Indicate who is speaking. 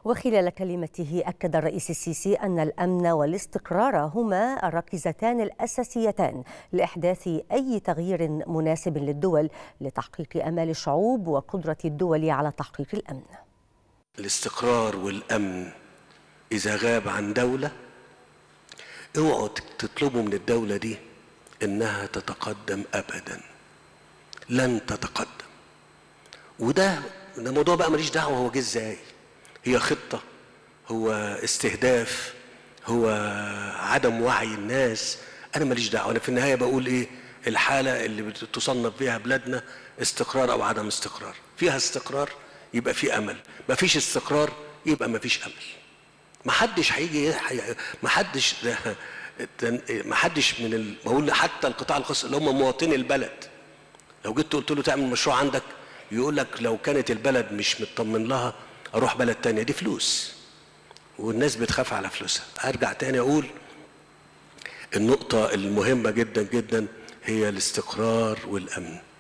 Speaker 1: وخلال كلمته أكد الرئيس السيسي أن الأمن والاستقرار هما الركيزتان الأساسيتان لإحداث أي تغيير مناسب للدول لتحقيق أمال الشعوب وقدرة الدول على تحقيق الأمن
Speaker 2: الاستقرار والأمن إذا غاب عن دولة اوعوا تطلبوا من الدولة دي إنها تتقدم أبدا لن تتقدم وده ده موضوع بقى ماليش دعوة هو جه ازاي هي خطة هو استهداف هو عدم وعي الناس أنا ماليش دعوة أنا في النهاية بقول إيه الحالة اللي بتصنف فيها بلادنا استقرار أو عدم استقرار فيها استقرار يبقى في أمل ما فيش استقرار يبقى ما فيش أمل ما حدش هيجي ما حدش ما حدش من ال... بقول حتى القطاع الخاص اللي هم مواطني البلد لو جيت قلت له تعمل مشروع عندك يقول لك لو كانت البلد مش مطمن لها اروح بلد تانية دي فلوس والناس بتخاف على فلوسها ارجع تاني اقول النقطة المهمة جدا جدا هي الاستقرار والامن